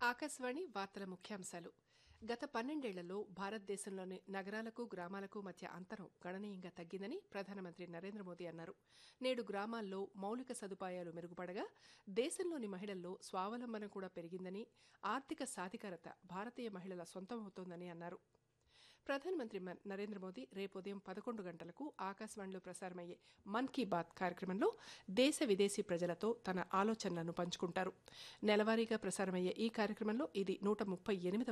ఆకాశవాణి వార్తల ముఖ్యాంశాలు గత పన్నెండేళ్లలో భారతదేశంలోని నగరాలకు గ్రామాలకు మధ్య అంతరం గణనీయంగా తగ్గిందని ప్రధానమంత్రి నరేంద్ర మోదీ అన్నారు నేడు గ్రామాల్లో మౌలిక సదుపాయాలు మెరుగుపడగా దేశంలోని మహిళల్లో స్వావలంబన కూడా పెరిగిందని ఆర్థిక సాధికారత భారతీయ మహిళల సొంతమవుతోందని అన్నారు ప్రధానమంత్రి మ- నరేంద్ర మోదీ రేపు ఉదయం పదకొండు గంటలకు ఆకాశవాణిలో ప్రసారమయ్యే మన్ కీ బాత్ కార్యక్రమంలో దేశ విదేశీ ప్రజలతో తన ఆలోచనలను పంచుకుంటారు నెలవారీగా ప్రసారమయ్యే ఈ కార్యక్రమంలో ఇది నూట ముప్పై ఎనిమిదవ